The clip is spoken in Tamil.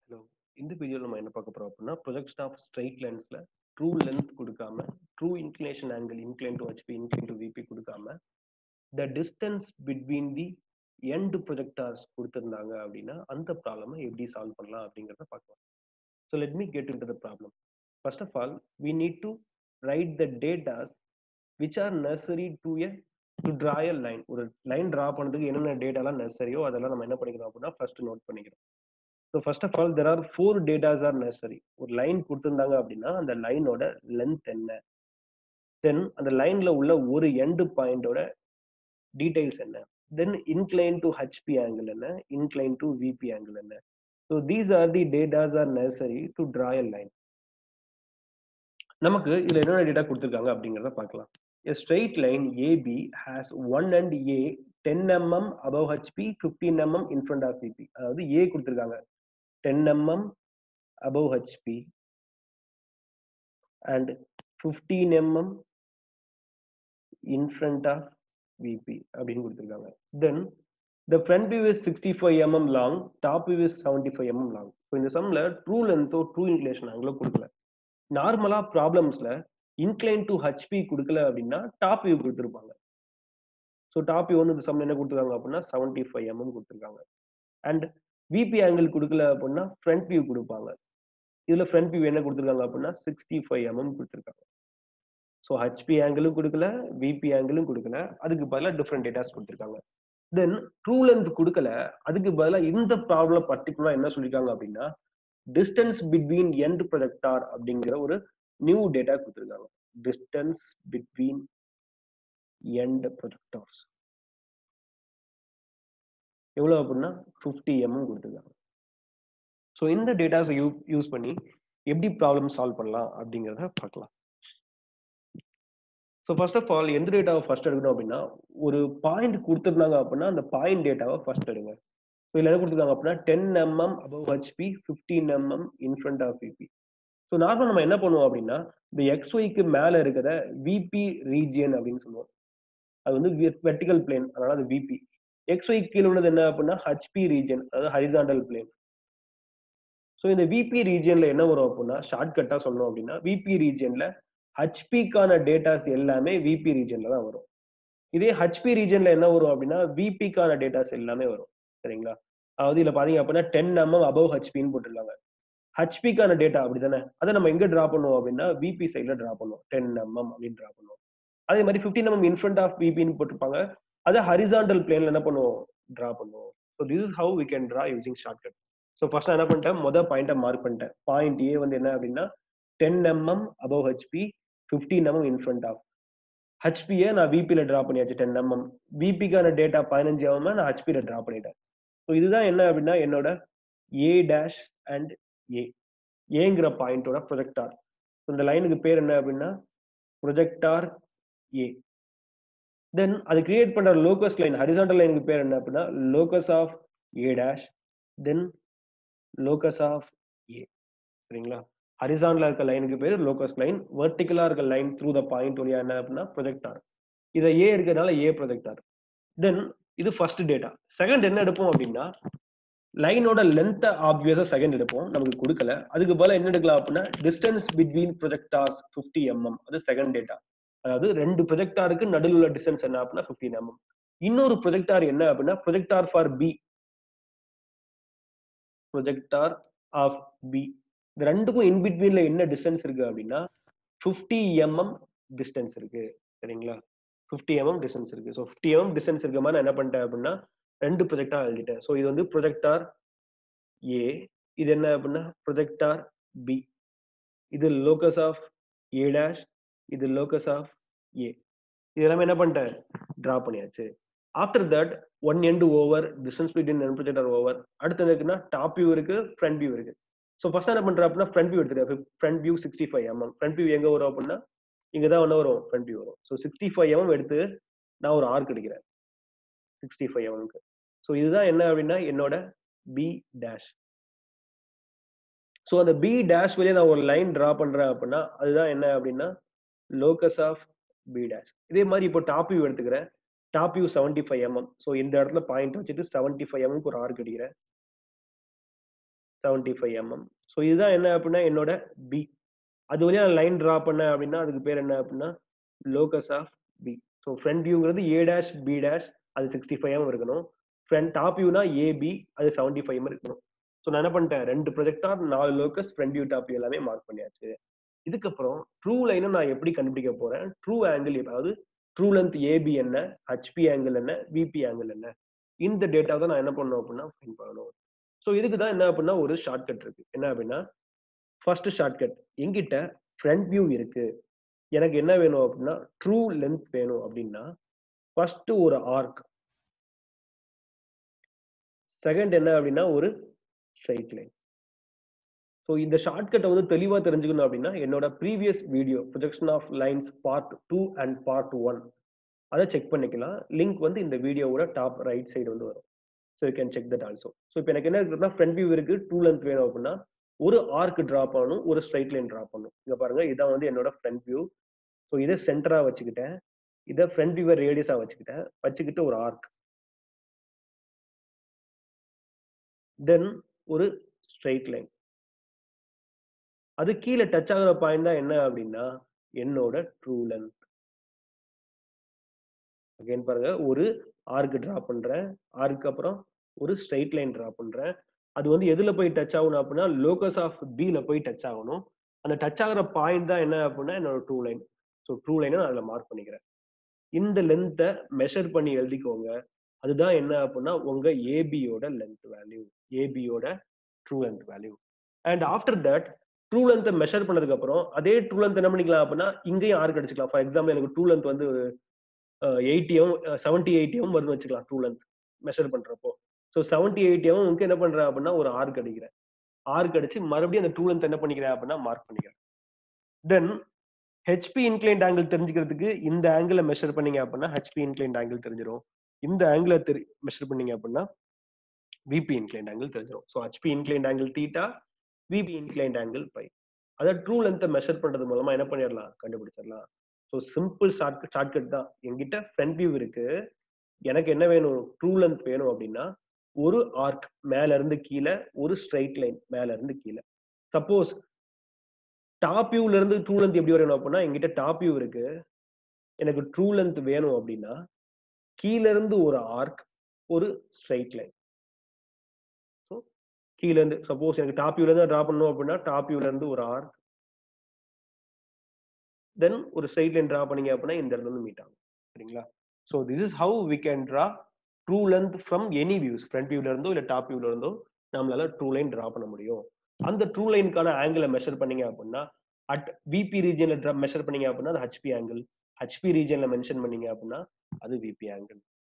ஹலோ இந்த வீடியோவில் நம்ம என்ன பார்க்க போறோம் அப்படின்னா ப்ரொஜெக்ஷன் ஆஃப் ஸ்ட்ரைட் லைன்ஸ்ல ட்ரூ லென்த் கொடுக்காம true inclination angle incline to HP incline to VP கொடுக்காம the distance between the end projectors கொடுத்துருந்தாங்க அப்படின்னா அந்த ப்ராப்ளமை எப்படி சால்வ் பண்ணலாம் அப்படிங்கிறத பார்க்கலாம் so let me get into the problem first of all we need to write the datas which are necessary to a to draw a line ஒரு லைன் ட்ரா பண்ணுறதுக்கு என்னென்ன டேட்டாலாம் நெசரியோ அதெல்லாம் நம்ம என்ன பண்ணிக்கிறோம் அப்படின்னா ஃபர்ஸ்ட் நோட் பண்ணிக்கிறோம் so first of all there are four datas are necessary ஒரு லைன் கொடுத்துருந்தாங்க அப்படின்னா அந்த லைனோட லென்த் என்ன தென் அந்த லைன்ல உள்ள ஒரு எண்டு பாயிண்டோட டீடைல்ஸ் என்ன then incline to HP angle என்ன இன்க்ளைன் டு விபி ஆங்கிள் என்ன so these are the datas are necessary to draw a line நமக்கு இதுல என்னென்ன டேட்டா கொடுத்துருக்காங்க அப்படிங்கிறத பார்க்கலாம் A straight line AB has one end A 10 mm above HP, 15 mm in front of VP. அதாவது A கொடுத்துருக்காங்க 10 mm above HP and 15 mm in front of VP அப்படின்னு கொடுத்துருக்காங்க then the front view is 65 mm long top view is 75 mm long so இந்த சம்ல ட்ரூ லென்த்தோ ட்ரூ இன்க்ளேஷன் ஆங்கிலோ கொடுக்கல நார்மலா ப்ராப்ளம்ஸ்ல இன்க்ளைன் டு ஹெச்பி கொடுக்கல அப்படின்னா டாப் வியூ கொடுத்துருப்பாங்க ஸோ டாப் வியூ வந்து இந்த சம்ல என்ன கொடுத்துருக்காங்க அப்படின்னா செவன்டி ஃபைவ் எம்எம் கொடுத்துருக்காங்க அண்ட் விபி ஆங்கிள் கொடுக்கல அப்படின்னா ஃப்ரண்ட் வியூ கொடுப்பாங்க இதுல ஃப்ரண்ட் வியூ என்ன கொடுத்துருக்காங்க அப்படின்னா சிக்ஸ்டி ஃபைவ் எம்எம் கொடுத்துருக்காங்க ஸோ ஹெச்பி ஆங்கிளும் கொடுக்கல விபி ஆங்கிளும் கொடுக்கல அதுக்கு பதிலாக டிஃப்ரெண்ட் டேட்டாஸ் கொடுத்துருக்காங்க தென் ட்ரூ லென்த் கொடுக்கல அதுக்கு பதிலாக இந்த ப்ராப்ளம் பர்டிகுலரா என்ன சொல்லியிருக்காங்க அப்படின்னா டிஸ்டன்ஸ் பிட்வீன் எண்ட் ப்ரொஜெக்டார் அப்படிங்கிற ஒரு நியூ டேட்டா கொடுத்துருக்காங்க டிஸ்டன்ஸ் பிட்வீன் எண்ட் ப்ரொஜெக்டார்ஸ் எவ்வளோ அப்படின்னா ஃபிஃப்டி எம்எம் கொடுத்துருக்காங்க ஸோ இந்த டேட்டாஸை யூ யூஸ் பண்ணி எப்படி ப்ராப்ளம் சால்வ் பண்ணலாம் அப்படிங்கிறத பார்க்கலாம் ஸோ ஃபர்ஸ்ட் ஆஃப் ஆல் எந்த டேட்டாவை ஃபர்ஸ்ட் எடுக்கணும் அப்படின்னா ஒரு பாயிண்ட் கொடுத்துருந்தாங்க அப்படின்னா அந்த பாயிண்ட் டேட்டாவை ஃபர்ஸ்ட் எடுங்க ஸோ இதில் என்ன கொடுத்துருக்காங்க அப்படின்னா ten mm above HP fifteen mm in front of VP so நார்மலாக நம்ம என்ன பண்ணுவோம் அப்படின்னா இந்த எக்ஸ்ஒய்க்கு மேலே இருக்கிற விபி ரீஜியன் அப்படின்னு சொல்லுவோம் அது வந்து வெர்டிகல் பிளேன் அதனால அது விபி எக்ஸ்ஒய் கீழே உள்ளது என்ன அப்படின்னா ஹச்பி ரீஜன் அதாவது ஹரிசாண்டல் பிளேன் ஸோ இந்த விபி ரீஜியன்ல என்ன வரும் அப்படின்னா ஷார்ட்கட்டாக சொல்லணும் அப்படின்னா விபி ரீஜியன்ல ஹச்பிக்கான டேட்டாஸ் எல்லாமே விபி ரீஜன்ல தான் வரும் இதே ஹச்பி ரீஜன்ல என்ன வரும் அப்படின்னா விபிக்கான டேட்டாஸ் எல்லாமே வரும் சரிங்களா அதாவது இதுல பாத்தீங்க அப்படின்னா டென் எம்எம் அபவ் ஹச்பின்னு போட்டிருக்காங்க ஹச்பிக்கான டேட்டா அப்படி தானே அதை நம்ம எங்க டிரா பண்ணுவோம் அப்படின்னா விபி சைட்ல டிரா பண்ணுவோம் டென் எம்எம் அப்படின்னு டிரா பண்ணுவோம் அதே மாதிரி ஃபிஃப்டின் எம்எம் இன்ஃப்ரண்ட் ஆஃப் விபின்னு போட்டிருப்பாங்க அதை ஹரிசாண்டல் பிளேன்ல என்ன பண்ணுவோம் டிரா பண்ணுவோம் so this is how we can draw using shortcut so first நான் என்ன பண்ணிட்டேன் மொதல் பாயிண்ட்டை மார்க் பண்ணிட்டேன் பாயிண்ட் ஏ வந்து என்ன அப்படின்னா ten mm above HP fifteen mm in front of ஹெச்பியை நான் விபியில டிரா பண்ணியாச்சு டென் எம்எம் விபிக்கான டேட்டா பதினஞ்சு எம்எம் நான் ஹெச்பியில டிரா பண்ணிட்டேன் ஸோ இதுதான் என்ன அப்படின்னா என்னோட ஏ டேஷ் அண்ட் ஏ ஏங்கிற பாயிண்டோட ப்ரொஜெக்டார் இந்த லைனுக்கு பேர் என்ன அப்படின்னா ப்ரொஜெக்டார் ஏ தென் அது கிரியேட் பண்ற லோக்கஸ் லைன் ஹரிசாண்டல் லைனுக்கு பேர் என்ன அப்படின்னா locus of A dash then locus of A சரிங்களா ஹரிசாண்டலா இருக்க லைனுக்கு பேர் லோக்கஸ் லைன் வெர்டிகலா இருக்க லைன் த்ரூ த பாயிண்ட் வழியா என்ன அப்படின்னா ப்ரொஜெக்டார் இதை ஏ இருக்கிறதுனால ஏ ப்ரொஜெக்டார் தென் இது ஃபர்ஸ்ட் டேட்டா செகண்ட் என்ன எடுப்போம் அப்படின்னா லைனோட லென்த்தை ஆப்வியஸா செகண்ட் எடுப்போம் நமக்கு கொடுக்கல அதுக்கு பதிலாக என்ன எடுக்கலாம் அப்படின்னா distance between projectors fifty mm அது செகண்ட் டேட்டா அதாவது ரெண்டு ப்ரொஜெக்டாருக்கு நடுவில் உள்ள டிஸ்டன்ஸ் என்ன அப்படின்னா ஃபிஃப்டின் எம்எம் இன்னொரு ப்ரொஜெக்டார் என்ன அப்படின்னா projector for B projector of B இந்த ரெண்டுக்கும் இன் பிட்வீன்ல என்ன டிஸ்டன்ஸ் இருக்கு அப்படின்னா ஃபிஃப்டி எம்எம் டிஸ்டன்ஸ் இருக்கு சரிங்களா ஃபிஃப்டி எம்எம் டிஸ்டன்ஸ் இருக்கு ஸோ ஃபிஃப்டி எம்எம் டிஸ்டன்ஸ் இருக்க மாதிரி நான் என்ன பண்ணிட்டேன் அப்படின்னா ரெண்டு ப்ரொஜெக்டார் எழுதிட்டேன் ஸோ இது வந்து ப்ரொஜெக்டார் ஏ இது என்ன அப்படின்னா ப்ரொஜெக்டார் பி இது லோக்கஸ் ஆஃப் ஏ டேஷ் இது லோக்கஸ் ஆஃப் ஏ இது எல்லாமே என்ன பண்ணிட்டேன் டிரா பண்ணியாச்சு after that one end over distance between ரெண்டு ப்ரொஜெக்டார் ஓவர் அடுத்தது இருக்குன்னா டாப் வியூ இருக்கு ஃப்ரண்ட் வியூ இருக்கு ஸோ ஃபர்ஸ்ட் என்ன பண்றேன் அப்படின்னா ஃப்ரண்ட் வியூ எடுத்துக்கிறேன் front view sixty five mm front view எங்க வரும் அப்படின்னா இங்க தான் ஒன்று வரும் ஃப்ரண்ட் வியூ வரும் ஸோ சிக்ஸ்டி ஃபைவ் எம்எம் எடுத்து நான் ஒரு ஆர்க் எடுக்கிறேன் சிக்ஸ்டி ஃபைவ் எம்எம்க்கு ஸோ இதுதான் என்ன அப்படின்னா என்னோட பி டேஷ் ஸோ அந்த பி டேஷ் வழியா நான் ஒரு லைன் டிரா பண்றேன் அப்படின்னா அதுதான் என்ன அப்படின்னா லோக்கஸ் ஆஃப் பி டேஷ் இதே மாதிரி இப்போ டாப் வியூ எடுத்துக்கிறேன் top view seventy five mm so இந்த இடத்துல பாயிண்ட் வச்சுட்டு செவன்டி ஃபைவ் எம்எம்க்கு ஒரு ஆர்க் அடிக்கிறேன் செவன்டி ஃபைவ் எம்எம் ஸோ இதுதான் என்ன அப்படின்னா என்னோட பி அது வழியா லைன் டிரா பண்ணேன் அப்படின்னா அதுக்கு பேர் என்ன அப்படின்னா locus of B so front வியூங்கிறது ஏ டேஷ் பி டேஷ் அது சிக்ஸ்டி ஃபைவ் எம் இருக்கணும் ஃப்ரண்ட் டாப் வியூனா ஏபி அது செவன்டி ஃபைவ் எம் இருக்கணும் ஸோ நான் என்ன பண்ணிட்டேன் ரெண்டு ப்ரொஜெக்டார் நாலு locus front view top view எல்லாமே மார்க் பண்ணியாச்சு இதுக்கப்புறம் ட்ரூ லைனை நான் எப்படி கண்டுபிடிக்க போறேன் ட்ரூ ஆங்கிள் அதாவது ட்ரூ லென்த் ஏபி என்ன ஹெச்பி ஆங்கிள் என்ன விபி ஆங்கிள் என்ன இந்த டேட்டா தான் நான் என்ன பண்ணணும் அப்படின்னா ஃபைன் பண்ணணும் ஸோ இதுக்கு தான் என்ன அப்படின்னா ஒரு ஷார்ட்கட் இருக்கு என்ன அப்படின்னா ஃபர்ஸ்ட் ஷார்ட்கட் எங்கிட்ட ஃப்ரண்ட் வியூ இருக்கு எனக்கு என்ன வேணும் அப்படின்னா ட்ரூ லென்த் வேணும் அப்படின்னா ஃபர்ஸ்ட் ஒரு ஆர்க் செகண்ட் என்ன அப்படின்னா ஒரு ஸ்ட்ரைட் லைன் ஸோ இந்த ஷார்ட்கட்டை வந்து தெளிவாக தெரிஞ்சுக்கணும் அப்படின்னா என்னோட previous video projection of lines part two and part one அதை செக் பண்ணிக்கலாம் லிங்க் வந்து இந்த வீடியோவோட டாப் ரைட் சைடு வந்து வரும் so you can check that also so இப்போ எனக்கு என்ன இருக்குன்னா ஃப்ரண்ட் வியூ இருக்கு டூ லென்த் வேணும் அப்படின்னா ஒரு ஆர்க் ட்ரா பண்ணணும் ஒரு ஸ்ட்ரைட் லைன் ட்ரா பண்ணணும் இங்க பாருங்க இதான் வந்து என்னோட ஃப்ரண்ட் வியூ ஸோ இதை சென்டரா வச்சுக்கிட்டேன் இதை ஃப்ரண்ட் வியூவை ரேடியஸா வச்சுக்கிட்டேன் வச்சுக்கிட்டு ஒரு ஆர்க் தென் ஒரு ஸ்ட்ரைட் லைன் அது கீழே டச் ஆகுற பாயிண்ட் தான் என்ன அப்படின்னா என்னோட ட்ரூ லென்த் அகைன் பாருங்க ஒரு ஆர்க் டிரா பண்றேன் ஆர்க்கு அப்புறம் ஒரு ஸ்ட்ரைட் லைன் டிரா பண்றேன் அது வந்து எதுல போய் டச் ஆகணும் அப்படின்னா லோகஸ் ஆஃப் பில போய் டச் ஆகணும் அந்த டச் ஆகுற பாயிண்ட் தான் என்ன அப்படின்னா என்னோட ட்ரூ லைன் ஸோ ட்ரூ லைனை நான் அதில் மார்க் பண்ணிக்கிறேன் இந்த லென்த்தை மெஷர் பண்ணி எழுதிக்கோங்க அதுதான் என்ன அப்படின்னா உங்க ஏபியோட லென்த் வேல்யூ ஏபியோட true length value and after that true லென்த்தை மெஷர் பண்ணதுக்கு அப்புறம் அதே ட்ரூ லென்த் என்ன பண்ணிக்கலாம் அப்படின்னா இங்கேயும் ஆர்க் அடிச்சுக்கலாம் ஃபார் எக்ஸாம்பிள் எனக்கு ட்ரூ லென்த் வந்து எயிட்டியும் செவன்டி எயிட்டியும் வருதுன்னு வச்சுக்கலாம் ட்ரூ லென்த் மெஷர் பண்றப்போ ஸோ செவன்டி எயிட்டியும் உங்களுக்கு என்ன பண்றேன் அப்படின்னா ஒரு ஆர்க் அடிக்கிறேன் ஆர்க் அடிச்சு மறுபடியும் அந்த ட்ரூ லென்த் என்ன பண்ணிக்கிறேன் அப்படின்னா மார்க் பண்ணிக்கிறேன் தென் ஹெச்பி இன்க்ளைண்ட் ஆங்கிள் தெரிஞ்சுக்கிறதுக்கு இந்த ஆங்கிளை மெஷர் பண்ணீங்க அப்படின்னா ஹெச்பி இன்க்ளைண்ட் ஆங்கிள் தெரிஞ்சிடும் இந்த ஆங்கிளை தெரி மெஷர் பண்ணீங்க அப்படின்னா விபி இன்க்ளைண்ட் ஆங்கிள் தெரிஞ்சிடும் so HP inclined angle theta VP inclined angle by அதை ட்ரூ லென்த்தை மெஷர் பண்றது மூலமா என்ன பண்ணிடலாம் கண்டுபிடிச்சிடலாம் ஸோ சிம்பிள் ஷார்ட் ஷார்ட்கட் தான் என்கிட்ட ஃப்ரண்ட் வியூ இருக்கு எனக்கு என்ன வேணும் ட்ரூ லென்த் வேணும் அப்படின்னா ஒரு ஆர்க் மேல இருந்து கீழே ஒரு ஸ்ட்ரைட் லைன் மேல இருந்து கீழே சப்போஸ் டாப் வியூல இருந்து ட்ரூ லென்த் எப்படி வரணும் அப்படின்னா என்கிட்ட டாப் வியூ இருக்கு எனக்கு ட்ரூ லென்த் வேணும் அப்படின்னா கீழ இருந்து ஒரு ஆர்க் ஒரு ஸ்ட்ரைட் லைன் ஸோ கீழ இருந்து சப்போஸ் எனக்கு டாப் வியூல இருந்து டிரா பண்ணணும் அப்படின்னா டாப் வியூல இருந்து ஒரு ஆர்க் தென் ஒரு ஸ்ட்ரைட் லைன் டிரா பண்ணீங்க அப்படின்னா இந்த இடத்துல இருந்து மீட் ஆகும் சரிங்களா so this is how we can draw true length from any views front வியூல இருந்தோ இல்லை டாப் வியூல இருந்தோ நம்மளால ட்ரூ லைன் டிரா பண்ண முடியும் அந்த ட்ரூ லைனுக்கான ஆங்கிளை மெஷர் பண்ணீங்க அப்படின்னா அட் விபி ரீஜன்ல மெஷர் பண்ணீங்க அப்படின்னா அது ஹெச்பி ஆங்கிள் ஹெச்பி ரீஜன்ல மென்ஷன் பண்ணீங்க அப்படின்னா அது விபி ஆங்கிள்